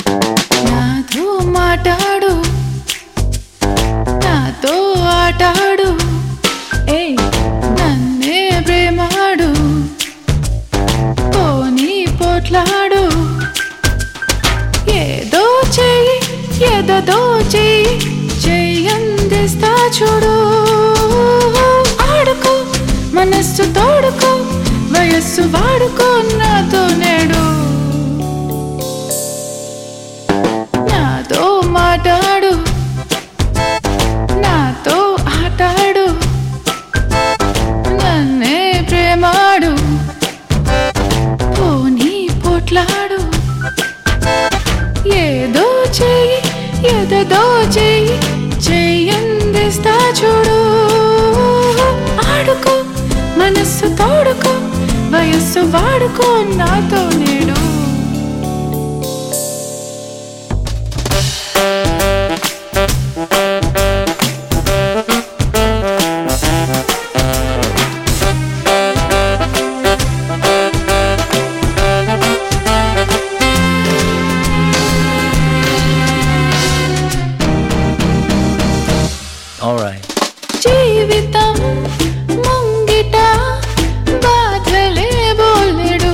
నాతో మాట్లాడు నాతో ఆటాడు ఏ నన్నే ప్రేమాడు పోనీ పోట్లాడు ఏదో చెయ్యి ఏదో చెయ్యి చెయ్యందిస్తా చూడు ఆడుకో మనస్సు తోడుకో వయస్సు వాడుకో నాతో నేడు నాతో మాట్లాడు నాతో ఆటాడు నన్నే ప్రేమాడు పోనీ పోట్లాడు ఏదో చెయ్యి ఏదో చెయ్యి చెయ్యందిస్తా చూడు ఆడుకో మనస్సు తోడుకో వయస్సు వాడుకో నాతో నేడు Alright. జీవితం ముంగిట బాధలే బోలెడు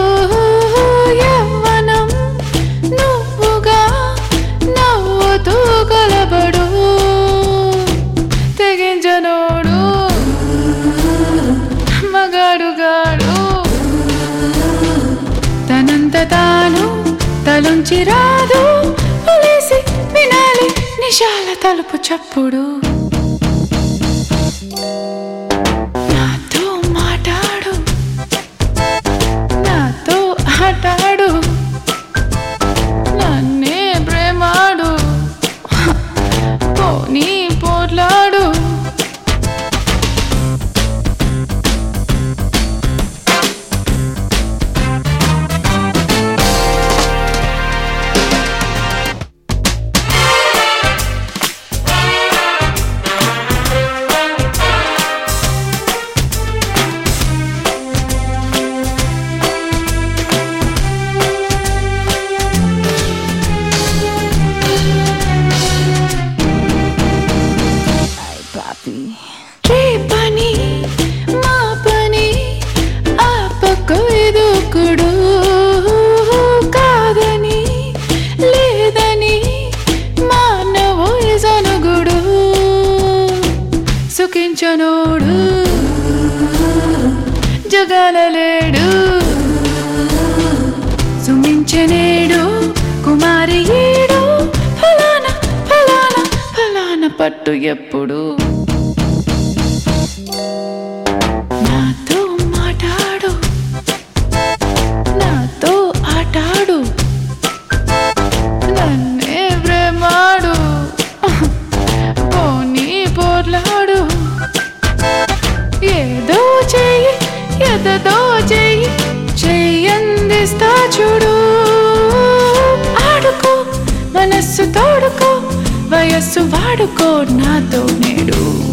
యవ్వనం నువ్వుగా నవ్వుతూ కలబడు తెగించనోడు మగాడుగాడు తనంత తాను తలుంచి రాదు వలేసి వినాలి నిశాల తలుపు చప్పుడు నాతో మాట్లాడు నాతో ఆటాడు నన్నే ప్రేమాడు పోనీ పోట్లాడు రేపని మా పని ఆపకు ఎదుకుడు కాదని లేదని మానవు జనుగుడు సుఖించనోడు జగలలేడు సుమించనేడు కుమారి ఏడు ఫలానా ఫలానా ఫలానా పట్టు ఎప్పుడు నాతో మాట్లాడు నాతో ఆటాడు నన్నే ప్రేమాడు పోనీ పోర్లాడు ఏదో చెయ్యి ఏదో చెయ్యి చెయ్యందిస్తా చూడు ఆడుకో మనస్సు తోడుకో వయస్సు వాడుకో నాతో నేడు